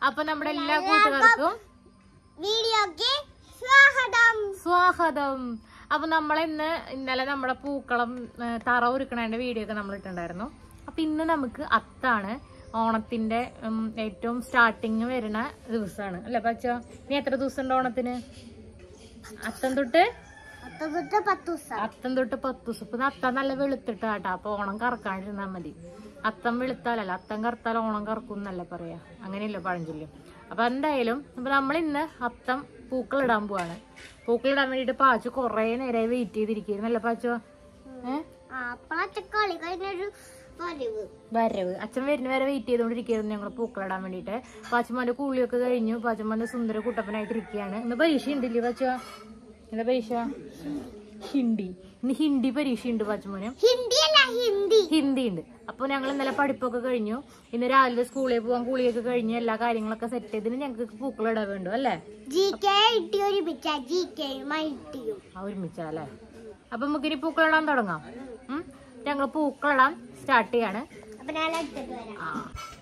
അപ്പൊ നമ്മുടെ എല്ലാ കൂട്ടുകാർക്കും വീഡിയോക്ക് സ്വാഗതം സ്വാഗതം അപ്പൊ നമ്മളിന്ന് ഇന്നലെ നമ്മുടെ പൂക്കളം ഏ, തറ ഒരുക്കണതിന്റെ വീഡിയോ ഒക്കെ നമ്മൾ ഇട്ടുണ്ടായിരുന്നു അപ്പൊ ഇന്ന് നമുക്ക് അത്താണ് ഓണത്തിന്റെ ഉം, ഏറ്റവും സ്റ്റാർട്ടിങ് വരുന്ന ദിവസമാണ് അല്ലെ പച്ച നീ എത്ര ദിവസം ഉണ്ട് ഓണത്തിന് അത്തം തൊട്ട് പത്തൊമ്പത് പത്ത് ദിവസം അത്തം തൊട്ട് പത്ത് ദിവസം ഇപ്പൊ അത്തം നല്ല വെളുത്തിട്ടാട്ടാ അപ്പൊ ഓണം കറക്കാണ്ടിരുന്നാ മതി അത്തം വെളുത്താലല്ല അത്തം കറുത്താൽ ഓണം കറക്കും എന്നല്ല പറയാ അങ്ങനെയല്ല പഴഞ്ചൊല്യം അപ്പൊ എന്തായാലും അപ്പൊ നമ്മൾ ഇന്ന് അത്തം പൂക്കൾ ഇടാൻ പോവാണ് പൂക്കൾ ഇടാൻ വേണ്ടിട്ട് പാച്ചു കൊറേ നേരമായി വെയിറ്റ് ചെയ്തിരിക്കുന്നല്ലേ പാച്ചു ഏഹ് ആ അപ്പളത്തെ കളി കഴിഞ്ഞൊരു പതിവ് വരവ് അച്ഛൻ വരുന്ന വരെ വെയിറ്റ് ചെയ്തോണ്ടിരിക്കുകയായിരുന്നു ഞങ്ങൾ പൂക്കളിടാൻ വേണ്ടിട്ട് പാച്ചമ്മന്റെ കൂളിയൊക്കെ കഴിഞ്ഞു പാച്ചമ്മന്റെ സുന്ദര കുട്ടപ്പനായിട്ട് ഇരിക്കുകയാണ് ഇന്ന് പരീക്ഷ ഉണ്ടില്ലേ പാച്ച എന്താ പരീക്ഷ ഹിന്ദി ഇന്ന് ഹിന്ദി പരീക്ഷ ഉണ്ട് പാച്ചമ്മന് ഹിന്ദി അല്ല ഹിന്ദി ഹിന്ദി ഉണ്ട് അപ്പൊ ഞങ്ങൾ ഇന്നലെ പഠിപ്പൊക്കെ കഴിഞ്ഞു ഇന്ന് രാവിലെ സ്കൂളിൽ പോകാൻ കുളിയൊക്കെ കഴിഞ്ഞ് എല്ലാ കാര്യങ്ങളൊക്കെ സെറ്റ് ചെയ്തിന് ഞങ്ങൾക്ക് പൂക്കളിടാൻ വേണ്ടു അല്ലേ ജി കെ ഇട്ടി ഒരുമിച്ച ജി കെ മൈറ്റിയും ആ ഒരുമിച്ചല്ലേ അപ്പൊ നമുക്കിനി പൂക്കളിടാൻ തുടങ്ങാം ഉം ഞങ്ങൾ പൂക്കളിടാൻ സ്റ്റാർട്ട് ചെയ്യാണ് അപ്പൊ ഞാൻ എടുത്തിട്ട് വരാം ആ.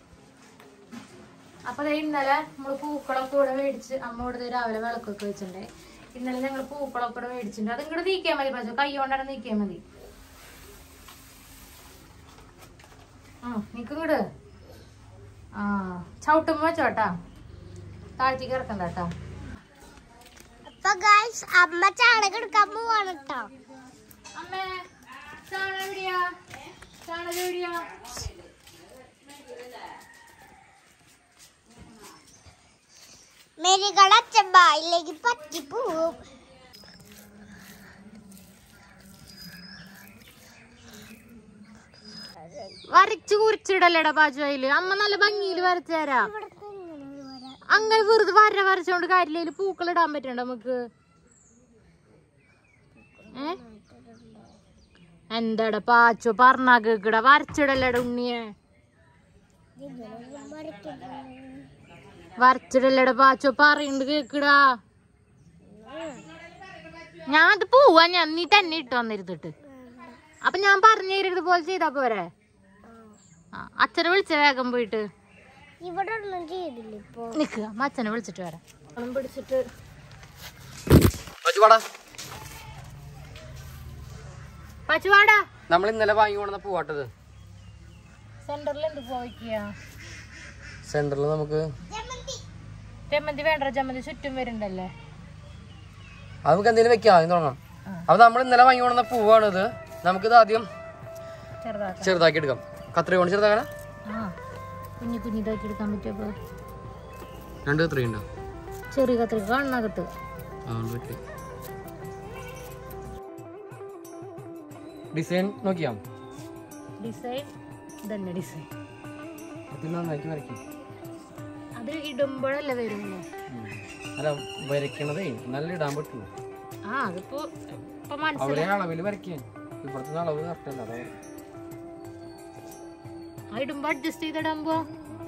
അപ്പൊ ദേ ഇന്നലെ നമ്മള് പൂക്കളൊക്കെ ഇവിടെ മേടിച്ച് അമ്മ ഇവിടെ ദേ രാവിലെ വിളക്കൊക്കെ വെച്ചിട്ടുണ്ടേ ഇന്നലെ ഞങ്ങൾ പൂക്കളൊക്കെ ഇവിടെ മേടിച്ചിട്ടുണ്ട് അത് ഇങ്ങോട്ട് നീക്കിയാൽ മതി പക്ഷെ കൈ കൊണ്ടാണ് നീക്കിയാൽ മതി ആ നിക്കിങ്ങോട്ട് ആ ചവിട്ടുമ്പോ വെച്ചോട്ടാ താഴ്ത്തിക്ക് ഇറക്കണ്ട കേട്ടാ അപ്പൊ ഗൈസ് അമ്മ ചാണകം എടുക്കാൻ പോവാണ് കേട്ടോ അമ്മേ ചാണകം എവിടെയാ ചാണകം എവിടെയാ മെരികൾ അച്ഛൻ ബായിലേക്ക് പറ്റിപ്പോവും വരച്ചു കുറിച്ചിടല്ലേടാ പാച്ചു അതില് അമ്മ നല്ല ഭംഗിയിൽ വരച്ചു തരാം അങ്ങനെ വെറുതെ വര വരച്ചോണ്ട് കാര്യമില്ല പൂക്കൾ ഇടാൻ പറ്റണ്ട നമുക്ക് ഏ എന്താടാ പാച്ചു പറഞ്ഞാ കേക്കടാ വരച്ചിടല്ലേടാ ഉണ്ണിയെ വരച്ചിടല്ലേടാ പാച്ചു പറയുന്നുണ്ട് കേക്കടാ ഞാൻ അത് പോവാ ഞാൻ നീ തന്നെ ഇട്ട് വന്നിരുന്നിട്ട് അപ്പൊ ഞാൻ പറഞ്ഞു തരരുത് പോലെ ചെയ്താ പോരെ ആ അച്ഛനെ വിളിച്ച വേഗം പോയിട്ട് ഇവിടെ ഒന്നും ചെയ്തില്ല ഇപ്പൊ നിക്കുക അച്ഛനെ വിളിച്ചിട്ട് വരാം വെള്ളം പിടിച്ചിട്ട് പച്ചുപാടാ പച്ചുവാടാ നമ്മൾ ഇന്നലെ വാങ്ങി കൊണ്ടുവന്ന പൂവാട്ടത് സെന്ററിൽ എന്ത് പോയിക്കുക സെന്ററിൽ നമുക്ക് ചെമ്മന്തി വേണ്ട ചെമ്മന്തി ചുറ്റും വരുന്നുണ്ടല്ലേ അത് നമുക്ക് എന്തെങ്കിലും വെക്കാം ആദ്യം തുടങ്ങാം അപ്പൊ നമ്മൾ ഇന്നലെ വാങ്ങി കൊണ്ടുവന്ന പൂവാണിത് നമുക്കിത് ആദ്യം ചെറുതാക്കാം ചെറുതാക്കി എടുക്കാം കത്രി കൊണ്ട് ചെറുതാക്കാനാ ആ കുഞ്ഞു കുഞ്ഞിതാക്കി എടുക്കാൻ പറ്റിയപ്പോ രണ്ട് കത്രി ഉണ്ടോ ചെറിയ കത്രിക കണ്ണകത്ത് ഡിസൈൻ നോക്കിയാ ഡിസൈൻ ഇതന്നെ ഡിസൈൻ ഇത് നന്നാക്കി വരയ്ക്കും അത് ഇടുമ്പോഴല്ലേ വരുള്ളൂ അല്ല വരയ്ക്കണതേ നല്ല ഇടാൻ പറ്റുള്ളൂ ആ അതിപ്പോ ഇപ്പൊ മനസ്സിലായി അവരെ അളവിൽ വരയ്ക്കാൻ ഇവിടുത്തെ അളവ് കറക്റ്റല്ല അതാ ആ ഇടുമ്പോ അഡ്ജസ്റ്റ് ചെയ്തിടാമ്പോ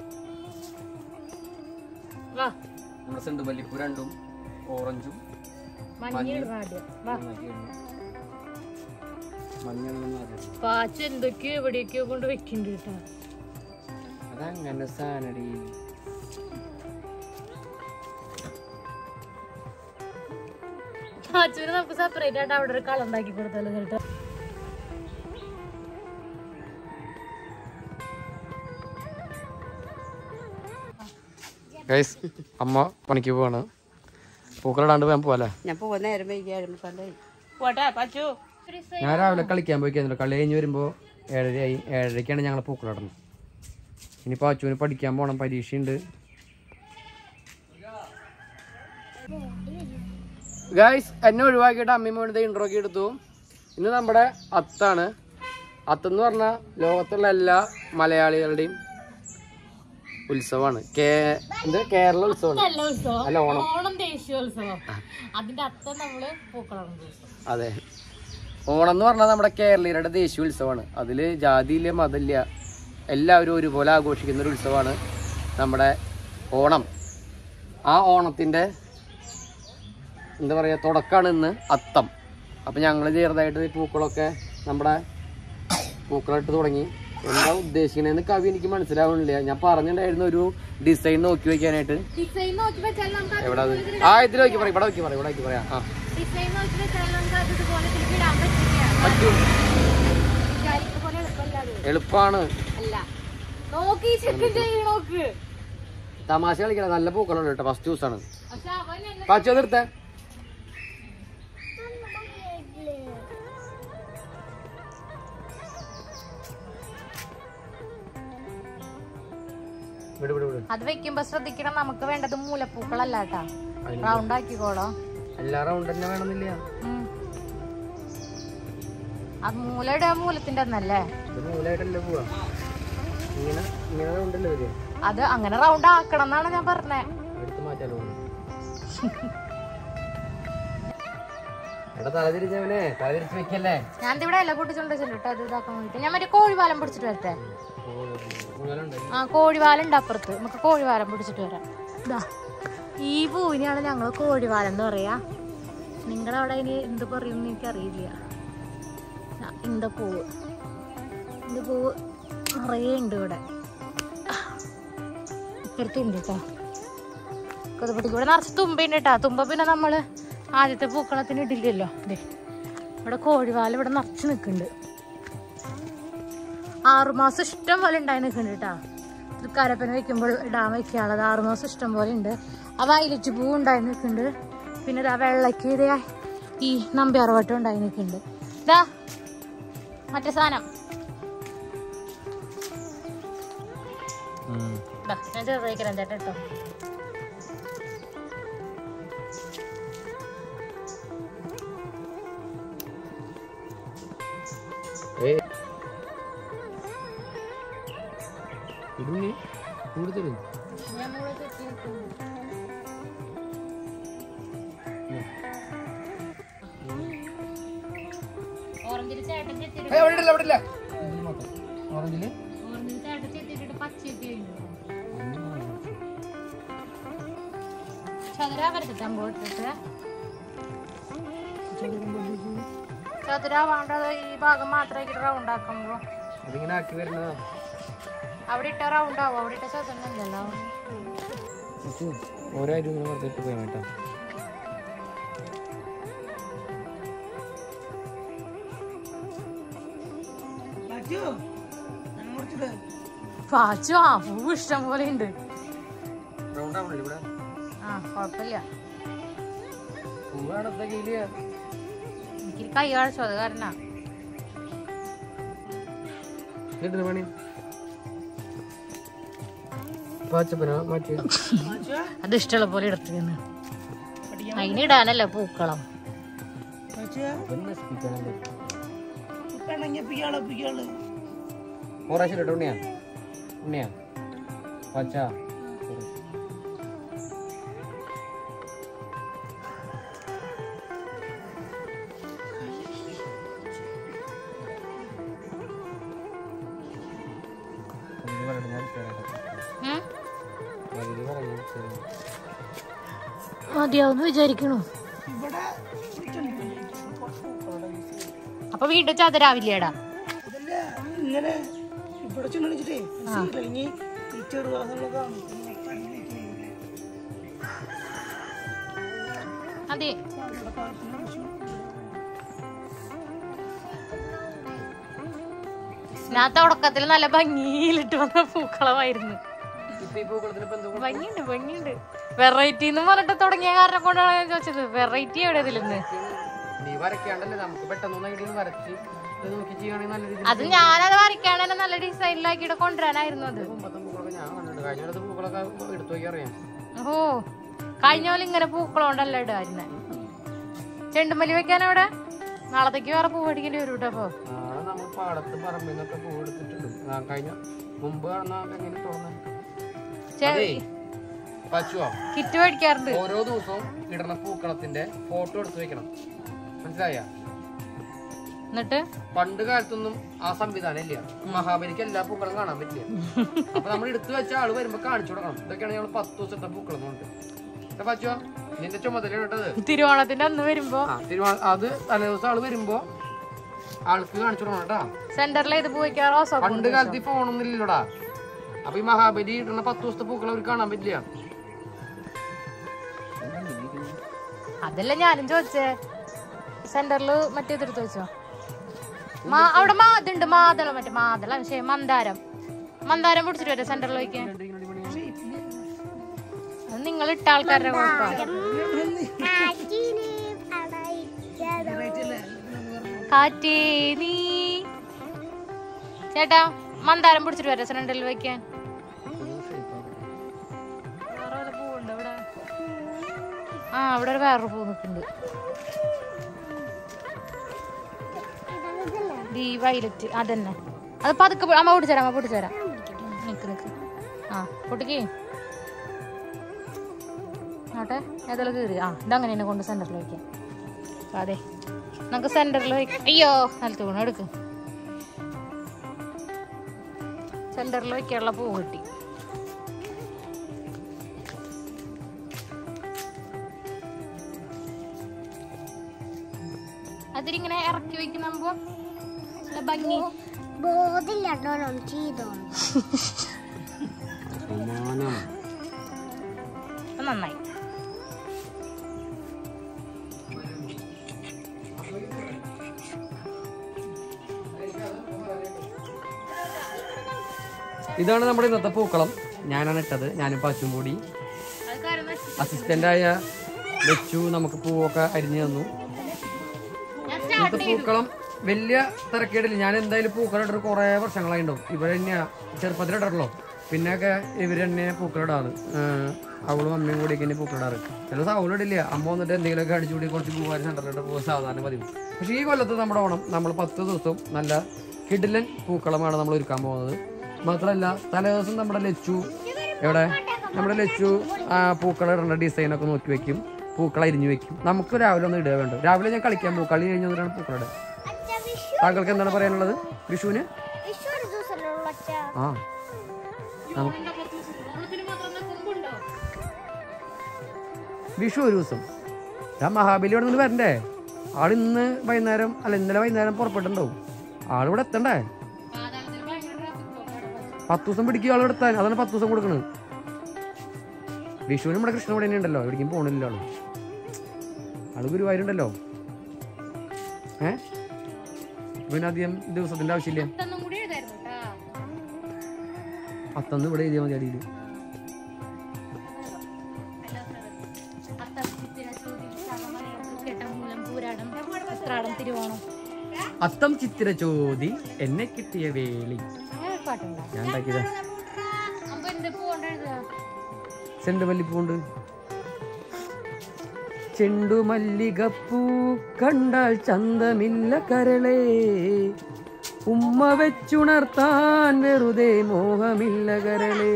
വാ നമ്മുടെ സെണ്ട് മല്ലിപ്പൂ രണ്ടും ഓറഞ്ചും മഞ്ഞ ഇടണം ആദ്യം വാ നന്നാക്കി ഇടണം. മഞ്ഞളൊന്നും ആദ്യം പാച്ച് എന്തൊക്കെയോ എവിടെയൊക്കെയോ കൊണ്ട് വെക്കുന്നുണ്ട് കേട്ടോ അതങ്ങനെ സാനടി പാച്ചുവിന് നമുക്ക് സെപ്പറേറ്റ് ആയിട്ട് അവിടെ ഒരു കളം ഉണ്ടാക്കി കൊടുത്താലോ കേട്ടോ ഗൈസ് അമ്മ പണിക്ക് പോവാണ് പൂക്കളിടാണ്ട് വേഗം പോവാല്ലേ ഞാൻ പോകുന്ന നേരം വൈകിയായിരുന്നു പണ്ടേ പോട്ടെ പാച്ചു ഞാൻ രാവിലെ കളിക്കാൻ പോയി കഴിഞ്ഞില്ല കളി കഴിഞ്ഞ് വരുമ്പോൾ ഏഴരയായി ഏഴരയ്ക്കാണ് ഞങ്ങൾ പൂക്കളിടുന്നത് ഇനിയിപ്പോൾ അച്ചുവിന് പഠിക്കാൻ പോകണം പരീക്ഷയുണ്ട് ഗായ്സ് എന്നെ ഒഴിവാക്കിയിട്ട് അമ്മയും വേണ്ടി ഇൻട്രോ ഒക്കെ എടുത്തു ഇന്ന് നമ്മുടെ അത്താണ് അത്തെന്ന് പറഞ്ഞാൽ ലോകത്തുള്ള എല്ലാ മലയാളികളുടെയും ഉത്സവമാണ് കേ എന്ത് കേരള ഉത്സവമാണ് നല്ല ഉത്സവം അല്ല ഓണം ഓണം ദേശീയോത്സവം അതിന്റെ അർത്ഥം നമ്മള് പൂക്കളാണ് അതെ ഓണം എന്ന് പറഞ്ഞാൽ നമ്മുടെ കേരളീയരുടെ ദേശീയ ഉത്സവമാണ് അതിൽ ജാതിയില്ല മതമില്ല എല്ലാവരും ഒരുപോലെ ആഘോഷിക്കുന്ന ഒരു ഉത്സവമാണ് നമ്മുടെ ഓണം ആ ഓണത്തിൻ്റെ എന്താ പറയുക തുടക്കമാണ് ഇന്ന് അത്തം അപ്പം ഞങ്ങൾ ചെറുതായിട്ട് ഈ പൂക്കളൊക്കെ നമ്മുടെ പൂക്കളിട്ട് തുടങ്ങി എന്താ ഉദ്ദേശിക്കണേന്ന് കവി എനിക്ക് മനസ്സിലാവണില്ല ഞാൻ പറഞ്ഞിട്ടുണ്ടായിരുന്നു ഒരു ഡിസൈൻ നോക്കി വെക്കാനായിട്ട് ഡിസൈൻ നോക്കി വെച്ചാൽ നമുക്ക് എവിടെ അത് ആ ഇതിൽ നോക്കി പറയാം ഇവിടെ നോക്കി പറയാം ഇവിടെ നോക്കി പറയാം ആ ഡിസൈൻ നോക്കി വെച്ചാൽ നമുക്ക് അത് ഇതുപോലെ ഇതിലേക്ക് ഇടാൻ പറ്റില്ല പറ്റും വിചാരിക്കുന്ന പോലെ എളുപ്പമല്ല അത് എളുപ്പമാണ് അല്ല നോക്കി ചെക്ക് ചെയ്യ് നോക്ക് തമാശ കളിക്കണം നല്ല പൂക്കളുണ്ട് കേട്ടോ ഫസ്റ്റ് ദിവസമാണ് പക്ഷെ അവൻ എന്നെ പച്ച നിർത്തേ വിട് വിട് വിട് അത് വെക്കുമ്പോ ശ്രദ്ധിക്കണം നമുക്ക് വേണ്ടത് മൂലപ്പൂക്കളല്ല കേട്ടാ അതിന് റൗണ്ട് ആക്കിക്കോളോ എല്ലാ റൗണ്ട് തന്നെ വേണമെന്നില്ല ഉം. അത് മൂല ഇടുക മൂലത്തിന്റെ ഒന്നല്ലേ ഇത് മൂലമായിട്ടല്ലേ പോവാ ഇങ്ങനെ ഇങ്ങനെ റൗണ്ടല്ലേ വരിക അത് അങ്ങനെ റൗണ്ട് ആക്കണം എന്നാണ് ഞാൻ പറഞ്ഞേ എടുത്ത് മാറ്റാലോ എടാ തലതിരിച്ചവനെ തലതിരിച്ച് വെക്കല്ലേ ഞാൻ ഇവിടെ ഇല പൊട്ടിച്ചോണ്ട് വെച്ചിട്ടുണ്ട് അത് ഇതാക്കാൻ വേണ്ടിട്ട് ഞാൻ മറ്റേ കോഴിവാലം പിടിച്ചിട്ട് വരട്ടെ കൂടുതലുണ്ട് ആ കോഴിവാലം ഉണ്ട് അപ്പുറത്ത് നമുക്ക് കോഴിവാലം പിടിച്ചിട്ട് വരാം ഇതാ ഈ പൂവിനെയാണ് ഞങ്ങൾ കോഴിവാലം എന്ന് പറയാ നിങ്ങളുടെ അവിടെ ഇനി എന്ത് പറയുമെന്ന് എനിക്കറിയില്ല ദാ, இந்த പൂവ് இந்த പൂവ് നിറയെ ഉണ്ട് ഇവിടെ ഇപ്പുറത്തുണ്ട് കേട്ടോ കൊതുപടിക്ക് ഇവിടെ നിറച്ച് തുമ്പയുണ്ട് കേട്ടോ തുമ്പ പിന്നെ നമ്മൾ ആദ്യത്തെ പൂക്കളത്തിന് ഇടില്ലല്ലോ ദേ ഇവിടെ കോഴിവാലം ഇവിടെ നിറച്ച് നിൽക്കുന്നുണ്ട് ആറുമാസം ഇഷ്ടം പോലെ ഉണ്ടായി നിൽക്കുന്നുണ്ട് കേട്ടോ തൃക്കാരപ്പന വെക്കുമ്പോൾ ഇടാൻ വെക്കാനുള്ളത് ആറുമാസം ഇഷ്ടം പോലെ ഉണ്ട് ആ വയലറ്റ് പൂ ഉണ്ടായി നിൽക്കുന്നുണ്ട് പിന്നെ ഇതാ വെള്ളയ്ക്ക് ഇതേ ഈ നമ്പ്യാർവട്ടം ഉണ്ടായി നിൽക്കുന്നുണ്ട് ഇതാ മറ്റേ സാധനം ദാ, ഞാൻ ചെറുതായിക്കരാം ചേട്ടാ കേട്ടോ ഏയ് ഇടുങ്ങി കൂടുതലും ഞാൻ ഇവിടെ ചെത്തി നിൽക്കുന്നു. ഓറഞ്ചിൽ ചേട്ടൻ ചെത്തിയിട്ട് അവിടെ ഇല്ല അവിടെ ഇല്ല ഓറഞ്ചില് ഓറഞ്ചിൽ ചേട്ടൻ ചെത്തിയിട്ടിട്ട് പച്ച ചെത്തി കഴിഞ്ഞു ചതുര വരത്തിട്ടാൻ പോയിട്ടിട്ട് ചതുര വേണ്ടത് ഈ ഭാഗം മാത്രമായിട്ട് റൗണ്ട് ആക്കുമ്പോ അതിങ്ങനെ ആക്കി വരുന്നതാ അവിടെ ഇട്ട റൗണ്ട് ആവും അവിടെ ഇട്ട ചതുരല്ലോ ഇത് ഓരോ അരി ഇങ്ങനെ വെറുതെ ഇട്ട് പോയാൽ കേട്ടോ പാച്ചു ആ പൂ ഇഷ്ടം പോലെ ഉണ്ട് റൗണ്ട് ആവണല്ലോ ഇവിടെ ആ കുഴപ്പമില്ല പൂവാണ് എന്താ കയ്യില് എനിക്ക് കൈ കാണിച്ചു അത് കാരണ ഇടുന്ന പണി പാച്ചപ്പന മാറ്റി അത് ഇഷ്ടമുള്ള പോലെ എടുത്തിരുന്നു അതിനിടാനല്ലേ പൂക്കളം നശിപ്പിക്കാനല്ലേ ഒരാഴ്ച ഇട്ടോ ഉണ്ണിയാ ഉണ്ണിയാ പച്ച ഉം? പറഞ്ഞു മതിയാവുന്ന് വിചാരിക്കണു അപ്പൊ വീണ്ടും ചതുരാവില്ലേടാ ഇങ്ങനെ ഇവിടെ ചെന്നിട്ടേ ഇറങ്ങി ഈ ചെറുതാസങ്ങളൊക്കെ അതെ ഞാൻ തുടക്കത്തിൽ നല്ല ഭംഗിയിലിട്ട് വന്ന പൂക്കളമായിരുന്നു ഇപ്പൊ ഈ പൂക്കളത്തിന് ഇപ്പൊ എന്തോ ഭംഗിയുണ്ട് ഭംഗിയുണ്ട് വെറൈറ്റി എന്ന് പറഞ്ഞിട്ട് തുടങ്ങിയ കാരണം കൊണ്ടാണ് ഞാൻ ചോദിച്ചത് വെറൈറ്റി എവിടെ ഇതിലെന്ന് നീ വരയ്ക്കാണ്ടല്ലേ നമുക്ക് പെട്ടെന്ന് ഐഡിയ വരച്ച് ഇത് നോക്കി ചെയ്യുകയാണെങ്കിൽ നല്ല രീതിയിൽ അത് ഞാനത് വരയ്ക്കാണ്ട് തന്നെ നല്ല ഡിസൈനിലാക്കിയിട്ട് കൊണ്ടുവരാനായിരുന്നു അത് മുമ്പത്തെ പൂക്കളൊക്കെ ഞാൻ കണ്ടിട്ടുണ്ട് കഴിഞ്ഞ അടുത്ത പൂക്കളൊക്കെ എടുത്തു നോക്കി അറിയാം ഓ കഴിഞ്ഞ പോലെ ഇങ്ങനെ പൂക്കളോണ്ടല്ല ഇടായിരുന്നെ ചെണ്ടുമല്ലി വെക്കാൻ അവിടെ നാളത്തേക്ക് വേറെ പൂ മേടിക്കേണ്ടി വരും കേട്ടോ അപ്പൊ നാളെ നമ്മൾ പാടത്ത് പറമ്പിൽ നിന്നൊക്കെ പൂ എടുത്തിട്ടുണ്ട് ആ, കഴിഞ്ഞ മുമ്പ് കാണുന്ന എങ്ങനെ തുറന്ന് അതേ പച്ചുവോ കിറ്റ് മേടിക്കാറുണ്ട് ഓരോ ദിവസവും ഇടണ പൂക്കളത്തിന്റെ ഫോട്ടോ എടുത്ത് വെക്കണം മനസ്സിലായ എന്നിട്ട് പണ്ട് കാലത്തൊന്നും ആ സംവിധാനം ഇല്ല മഹാബലിക്ക് എല്ലാ പൂക്കളും കാണാൻ പറ്റില്ല അപ്പൊ നമ്മൾ എടുത്തു വെച്ച ആള് വരുമ്പോ കാണിച്ചു കൊടുക്കണം ഇതൊക്കെയാണ് ഞങ്ങൾ പത്ത് ദിവസത്തെ പൂക്കളം കൊണ്ട് പച്ചുവോ നിന്റെ ചുമതല ഇട്ടത് തിരുവോണത്തിന്റെ അന്ന് വരുമ്പോ ആ തിരുവോണ അത് തലേ ദിവസം ആള് വരുമ്പോ ആൾക്ക് കാണിച്ചു കൊടുക്കണം കേട്ടാ സെന്ററിൽ ഇത് പോയിക്കാ റോസാ പണ്ട് കാലത്ത് ഈ ഫോണൊന്നും ഇല്ലല്ലോടാ അപ്പൊ ഈ മഹാബലി ഇടുന്ന പത്ത് ദിവസത്തെ പൂക്കൾ അവർക്ക് കാണാൻ പറ്റില്ല അതല്ല ഞാനും ചോദിച്ചേ സെന്ററിൽ മറ്റേ ഇതെടുത്ത് വെച്ചോ മാ അവിടെ മാതുണ്ട് മാതളം മറ്റേ മാതള ശരി മന്ദാരം മന്ദാരം പിടിച്ചിട്ട് വരാം സെന്ററിൽ വയ്ക്കാൻ അത് നിങ്ങൾ ഇട്ട ആൾക്കാരുടെ കുഴപ്പം കാറ്റിന് പ്രണയിച്ചതോ. കാറ്റേ നീ ചേട്ടാ മന്ദാരം പിടിച്ചിട്ട് വരാം സെന്ററിൽ വയ്ക്കാൻ വേറെ വല്ല പൂവുണ്ടോ ഇവിടെ? ആ ഇവിടെ ഒരു വേറൊരു പൂ നിൽക്കുന്നുണ്ട് ദീ വൈലറ്റ് അതന്നെ അത് പതുക്കെ പൊ- അമ്മ പൊട്ടിച്ചരാം അമ്മ പൊട്ടിച്ചരാം നിക്ക് നിക്ക് ആ പൊട്ടിക്കേ ആട്ടെ ഏതെല്ലാം കീറി ആ ഇതങ്ങനെ തന്നെ കൊണ്ട് സെന്ററിൽ വയ്ക്കാം അതെ നമുക്ക് സെന്ററിൽ വയ്ക്കാം അയ്യോ നിലത്ത് വീണു എടുക്ക് സെന്ററിൽ വയ്ക്കാനുള്ള പൂ കിട്ടി അതിലിങ്ങനെ ഇറക്കി വെക്കുമ്പോ നല്ല ഭംഗി ബോധമില്ലാണ്ടോണം ചെയ്തോ അത് നന്നായി ഇതാണ് നമ്മുടെ ഇന്നത്തെ പൂക്കളം ഞാനാണ് ഇട്ടത് ഞാനും പശും കൂടി അസിസ്റ്റന്റായ വെച്ചു നമുക്ക് പൂവൊക്കെ അരിഞ്ഞു തന്നു ഇന്നത്തെ പൂക്കളം വലിയ തിരക്കേടില്ല ഞാൻ എന്തായാലും പൂക്കളം ഇട്ടിട്ട് കുറേ വർഷങ്ങളായി ഉണ്ടാവും ഇവിടെ തന്നെയാ ചെറുപ്പത്തിൽ ഇടറല്ലോ പിന്നെയൊക്കെ ഇവര് തന്നെ പൂക്കളിടാറ് ഏഹ് അവളും അമ്മയും കൂടിയൊക്കെ തന്നെ പൂക്കളിടാറ് ചില ദിവസം അവളിടില്ല അമ്മ വന്നിട്ട് എന്തെങ്കിലുമൊക്കെ അടിച്ചുകൂടി കുറച്ച് പൂവാരി സെന്ററിലിട്ട് പോകുക സാധാരണ പതിവ് പക്ഷേ ഈ കൊല്ലത്ത് നമ്മുടെ ഓണം നമ്മൾ പത്ത് ദിവസവും നല്ല കിടിലൻ പൂക്കളമാണ് നമ്മൾ ഒരുക്കാൻ പോകുന്നത് മാത്രമല്ല തലേദിവസം നമ്മുടെ ലച്ചു എവിടെ നമ്മുടെ ലച്ചു ആ, പൂക്കളം ഇടേണ്ട ഡിസൈനൊക്കെ നോക്കി വെക്കും പൂക്കൾ അരിഞ്ഞു വെക്കും നമുക്ക് രാവിലെ ഒന്ന് ഇടുക വേണ്ട രാവിലെ ഞാൻ കളിക്കാൻ പോകും കളി കഴിഞ്ഞ് വന്നിട്ടാണ് പൂക്കൾ ഇടുക അച്ഛ വിഷു താങ്കൾക്ക് എന്താണ് പറയാനുള്ളത് വിഷുവിന് വിഷു ഒരു ദിവസമല്ലേ ഉള്ളൂ അച്ഛ ആ നമുക്ക് വിഷു ഒരു ദിവസം ഞാൻ മഹാബലി ഇവിടെ നിന്ന് വരണ്ടേ ആൾ ഇന്ന് വൈകുന്നേരം അല്ല ഇന്നലെ വൈകുന്നേരം പുറപ്പെട്ടിട്ടുണ്ടാവും ആളിവിടെ എത്തണ്ടേ പത്ത് ദിവസം പിടിക്കും ആൾ എത്താൻ അതാണ് പത്ത് ദിവസം കൊടുക്കണത് വിഷുവിന് നമ്മുടെ കൃഷ്ണ ഇവിടെ തന്നെ ഉണ്ടല്ലോ എവിടേക്കും പോണില്ല ആള് ആള് ഗുരുവായൂരുണ്ടല്ലോ ഏ പിന്നെ അധികം ദിവസത്തിന്റെ ആവശ്യമില്ല ഇതൊന്നും കൂടി എഴുതായിരുന്നു കേട്ടാ അത്തന്ന് ഇവിടെ എഴുതിയാൽ മതി അടിയിൽ ഉത്രാടം തിരുവോണം അത്തം ചിത്തിര ചോദി എന്നെ കിട്ടിയ വേളി അങ്ങനെ ഒരു പാട്ടുണ്ടോ ഞാൻ ഉണ്ടാക്കിയതാ അപ്പൊ എന്ത് പോകണ്ട എഴുതുക ചെണ്ടുമല്ലിപ്പൂണ്ട് ചെണ്ടുമല്ലികപ്പൂ കണ്ടാൽ ചന്തമില്ല കരളേ ഉമ്മ വെച്ചുണർത്താൻ വെറുതെ മോഹമില്ല കരളേ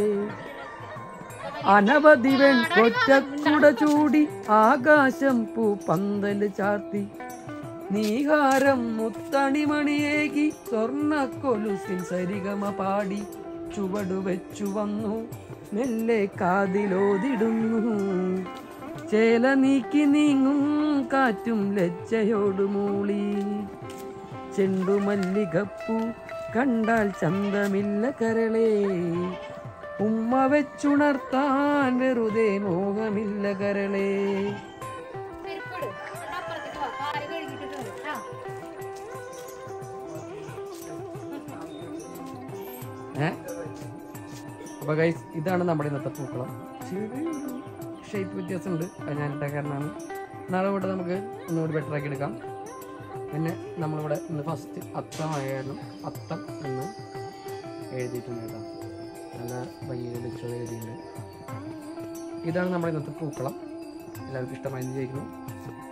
അനവധി വെൺകൊറ്റക്കുട ചൂടി ആകാശം പൂ പന്തല് ചാർത്തി നീഹാരം മുത്തണിമണിയേകി സ്വർണ്ണ കൊലുസിൻ സരിഗമ പാടി ചുവടു വെച്ചു വന്നു മെല്ലെ കാതിലോതിടുന്നു ചേല നീക്കി നീങ്ങും കാറ്റും ലജ്ജയോട് മൂളി ചെണ്ടുമല്ലികപ്പൂ കണ്ടാൽ ചന്തമില്ല കരളേ ഉമ്മ വെച്ചുണർത്താൻ വെറുതെ മോഹമില്ല കരളേ ചെരുപ്പിട്. എന്നിട്ട് അപ്പുറത്തേക്ക് വാ. കാല് കഴുകിയിട്ടിട്ട് വരൂ. ട്ടാ. ഏ അപ്പൊ ഗൈസ് ഇതാണ് നമ്മുടെ ഇന്നത്തെ പൂക്കളം ചെറിയൊരു ഷേപ്പ് വ്യത്യാസമുണ്ട് അത് ഞാനിട്ട കാരണമാണ് നാളെ തൊട്ട് നമുക്ക് ഒന്നുകൂടി ബെറ്റർ ആക്കി എടുക്കാം പിന്നെ നമ്മളിവിടെ ഇന്ന് ഫസ്റ്റ് അത്തമായാലും അത്തം എന്ന് എഴുതിയിട്ടുണ്ട് കേട്ടോ നല്ല ഭംഗിയിൽ വെച്ചത് എഴുതിയിട്ടുണ്ട് ഇതാണ് നമ്മുടെ ഇന്നത്തെ പൂക്കളം എല്ലാവർക്കും ഇഷ്ടമായി വിചാരിക്കുന്നു